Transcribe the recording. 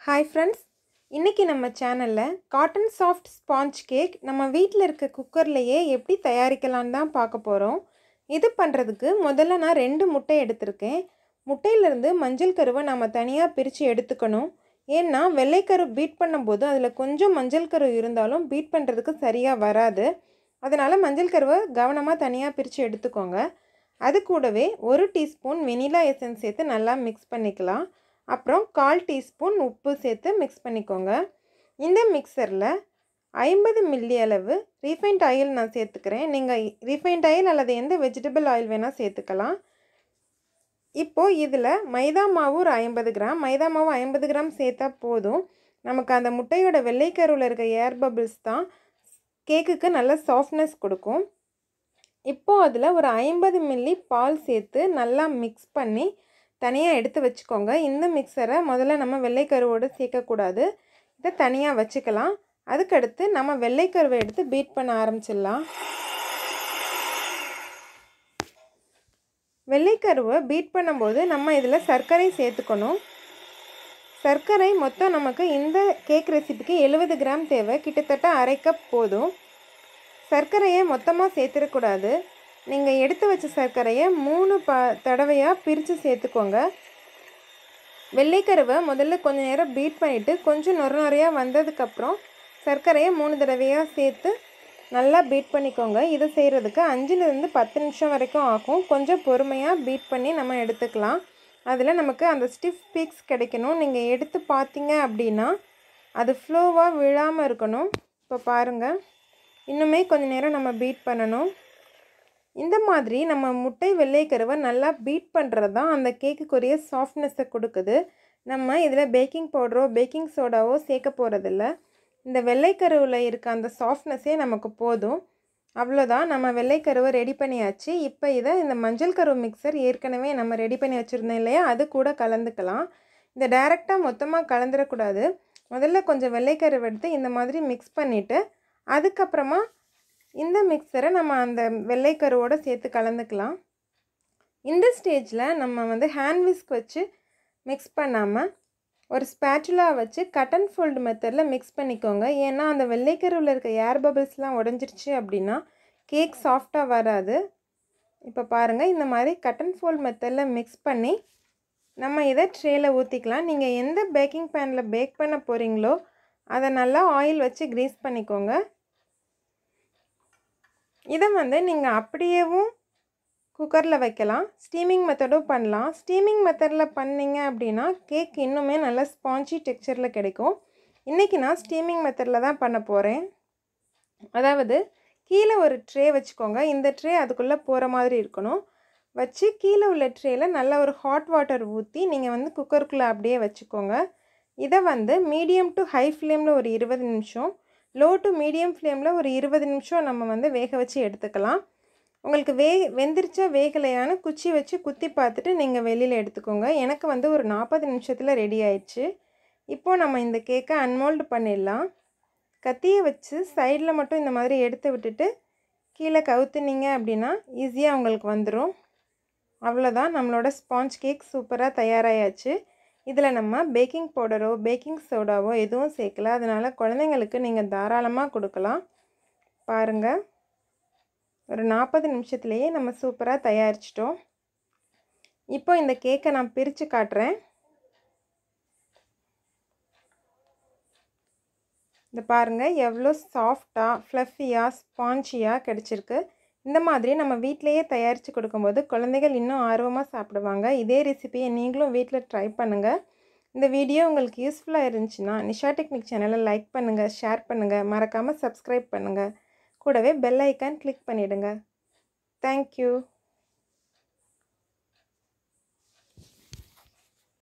hi friends இன்றைக்கி நம்ம சேனலில் காட்டன் சாஃப்ட் ஸ்பாஞ்ச் கேக் நம்ம வீட்டில் இருக்க குக்கர்லேயே எப்படி தயாரிக்கலான்னு தான் பார்க்க போகிறோம் இது பண்ணுறதுக்கு முதல்ல நான் ரெண்டு முட்டை எடுத்திருக்கேன் முட்டையிலேருந்து மஞ்சள் கருவை நம்ம தனியாக பிரித்து எடுத்துக்கணும் ஏன்னா வெள்ளைக்கரு பீட் பண்ணும்போது அதில் கொஞ்சம் மஞ்சள் கரு இருந்தாலும் பீட் பண்ணுறதுக்கு சரியாக வராது அதனால் மஞ்சள் கருவை கவனமாக தனியாக பிரித்து எடுத்துக்கோங்க அது கூடவே ஒரு டீஸ்பூன் வெனிலா எசன்ஸ் சேர்த்து நல்லா மிக்ஸ் பண்ணிக்கலாம் அப்புறம் கால் டீஸ்பூன் உப்பு சேர்த்து மிக்ஸ் பண்ணிக்கோங்க இந்த மிக்சரில் ஐம்பது மில்லி அளவு ரீஃபைண்ட் ஆயில் நான் சேர்த்துக்கிறேன் நீங்கள் ரீஃபைண்ட் ஆயில் அல்லது எந்த வெஜிடபிள் ஆயில் வேணால் சேர்த்துக்கலாம் இப்போது இதில் மைதா மாவு ஒரு ஐம்பது கிராம் மைதா மாவு ஐம்பது கிராம் சேர்த்தா போதும் நமக்கு அந்த முட்டையோட வெள்ளைக்கருவில் இருக்க ஏர் பபிள்ஸ் தான் கேக்குக்கு நல்ல சாஃப்ட்னஸ் கொடுக்கும் இப்போது அதில் ஒரு ஐம்பது மில்லி பால் சேர்த்து நல்லா மிக்ஸ் பண்ணி தனியாக எடுத்து வச்சுக்கோங்க இந்த மிக்சரை முதல்ல நம்ம வெள்ளைக்கருவோடு சேர்க்கக்கூடாது இதை தனியாக வச்சுக்கலாம் அதுக்கடுத்து நம்ம வெள்ளைக்கருவை எடுத்து பீட் பண்ண ஆரம்பிச்சிடலாம் வெள்ளைக்கருவை பீட் பண்ணும்போது நம்ம இதில் சர்க்கரை சேர்த்துக்கணும் சர்க்கரை மொத்தம் நமக்கு இந்த கேக் ரெசிபிக்கு எழுபது கிராம் தேவை கிட்டத்தட்ட அரை கப் போதும் சர்க்கரையை மொத்தமாக சேர்த்துடக்கூடாது நீங்கள் எடுத்து வச்ச சர்க்கரையை மூணு ப தடவையாக பிரித்து சேர்த்துக்கோங்க வெள்ளைக்கருவை முதல்ல கொஞ்சம் நேரம் பீட் பண்ணிவிட்டு கொஞ்சம் நொற நொறையாக வந்ததுக்கப்புறம் சர்க்கரையை மூணு தடவையாக சேர்த்து நல்லா பீட் பண்ணிக்கோங்க இது செய்கிறதுக்கு அஞ்சுலேருந்து பத்து நிமிஷம் வரைக்கும் ஆகும் கொஞ்சம் பொறுமையாக பீட் பண்ணி நம்ம எடுத்துக்கலாம் அதில் நமக்கு அந்த ஸ்டிஃப் பீக்ஸ் கிடைக்கணும் நீங்கள் எடுத்து பார்த்தீங்க அப்படின்னா அது ஃப்ளோவாக விழாமல் இருக்கணும் இப்போ பாருங்கள் இன்னுமே கொஞ்சம் நேரம் நம்ம பீட் பண்ணணும் இந்த மாதிரி நம்ம முட்டை வெள்ளைக்கருவை நல்லா பீட் பண்ணுறது தான் அந்த கேக்குக்குரிய சாஃப்ட்னஸை கொடுக்குது நம்ம இதில் பேக்கிங் பவுடரோ பேக்கிங் சோடாவோ சேர்க்க போகிறதில்ல இந்த வெள்ளைக்கருவில் இருக்க அந்த சாஃப்ட்னஸே நமக்கு போதும் அவ்வளோதான் நம்ம வெள்ளைக்கருவை ரெடி பண்ணியாச்சு இப்போ இதை இந்த மஞ்சள் கருவு மிக்சர் ஏற்கனவே நம்ம ரெடி பண்ணி வச்சுருந்தோம் இல்லையா அது கூட கலந்துக்கலாம் இந்த டைரெக்டாக மொத்தமாக கலந்துடக்கூடாது முதல்ல கொஞ்சம் வெள்ளைக்கருவை எடுத்து இந்த மாதிரி மிக்ஸ் பண்ணிவிட்டு அதுக்கப்புறமா இந்த மிக்சரை நம்ம அந்த வெள்ளைக்கருவோடு சேர்த்து கலந்துக்கலாம் இந்த ஸ்டேஜில் நம்ம வந்து ஹேண்ட் விஸ்க் வச்சு மிக்ஸ் பண்ணாமல் ஒரு ஸ்பேச்சுலா வச்சு கட் அண்ட் ஃபோல்டு மெத்தடில் மிக்ஸ் பண்ணிக்கோங்க ஏன்னா அந்த வெள்ளைக்கருவில் இருக்க ஏர் பபிள்ஸ்லாம் உடஞ்சிருச்சு அப்படின்னா கேக் சாஃப்டாக வராது இப்போ பாருங்கள் இந்த மாதிரி கட் அண்ட் ஃபோல்ட் மெத்தடில் மிக்ஸ் பண்ணி நம்ம இதை ட்ரேயில் ஊற்றிக்கலாம் நீங்கள் எந்த பேக்கிங் பேனில் பேக் பண்ண போகிறீங்களோ அதை நல்லா ஆயில் வச்சு க்ரீஸ் பண்ணிக்கோங்க இதை வந்து நீங்கள் அப்படியேவும் குக்கரில் வைக்கலாம் ஸ்டீமிங் மெத்தடும் பண்ணலாம் ஸ்டீமிங் மெத்தடில் பண்ணிங்க அப்படின்னா கேக் இன்னுமே நல்லா ஸ்பாஞ்சி டெக்ஸ்சரில் கிடைக்கும் இன்றைக்கி நான் ஸ்டீமிங் மெத்தடில் தான் பண்ண போகிறேன் அதாவது கீழே ஒரு ட்ரே வச்சுக்கோங்க இந்த ட்ரே அதுக்குள்ளே போகிற மாதிரி இருக்கணும் வச்சு கீழே உள்ள ட்ரேயில் நல்லா ஒரு ஹாட் வாட்டர் ஊற்றி நீங்கள் வந்து குக்கருக்குள்ளே அப்படியே வச்சுக்கோங்க இதை வந்து மீடியம் டு ஹை ஃப்ளேமில் ஒரு இருபது நிமிஷம் லோ டு மீடியம் ஃப்ளேமில் ஒரு இருபது நிமிஷம் நம்ம வந்து வேக வச்சு எடுத்துக்கலாம் உங்களுக்கு வே வெந்திரிச்சா வேகலையான்னு குச்சி வச்சு குத்தி பார்த்துட்டு நீங்கள் வெளியில் எடுத்துக்கோங்க எனக்கு வந்து ஒரு நாற்பது நிமிஷத்தில் ரெடி ஆயிடுச்சு இப்போது நம்ம இந்த கேக்கை அன்மோல்டு பண்ணிடலாம் கத்தியை வச்சு சைடில் மட்டும் இந்த மாதிரி எடுத்து விட்டுட்டு கீழே கவுத்துனீங்க அப்படின்னா ஈஸியாக உங்களுக்கு வந்துடும் அவ்வளோதான் நம்மளோட ஸ்பாஞ்ச் கேக் சூப்பராக தயாராகியாச்சு இதில் நம்ம பேக்கிங் பவுடரோ பேக்கிங் சோடாவோ எதுவும் சேர்க்கல அதனால் குழந்தைங்களுக்கு நீங்கள் தாராளமாக கொடுக்கலாம் பாருங்கள் ஒரு நாற்பது நிமிஷத்துலேயே நம்ம சூப்பராக தயாரிச்சிட்டோம் இப்போ இந்த கேக்கை நான் பிரித்து காட்டுறேன் இந்த பாருங்கள் எவ்வளோ சாஃப்டாக ஃப்ளஃபியாக ஸ்பான்ச்சியாக கிடச்சிருக்கு இந்த மாதிரி நம்ம வீட்டிலையே தயாரித்து கொடுக்கும்போது குழந்தைகள் இன்னும் ஆர்வமாக சாப்பிடுவாங்க இதே ரெசிபியை நீங்களும் வீட்டில் ட்ரை பண்ணுங்கள் இந்த வீடியோ உங்களுக்கு யூஸ்ஃபுல்லாக இருந்துச்சுன்னா நிஷா டெக்னிக் சேனலை லைக் பண்ணுங்கள் ஷேர் பண்ணுங்கள் மறக்காமல் சப்ஸ்கிரைப் பண்ணுங்கள் கூடவே பெல் ஐக்கான் கிளிக் பண்ணிவிடுங்க தேங்க்யூ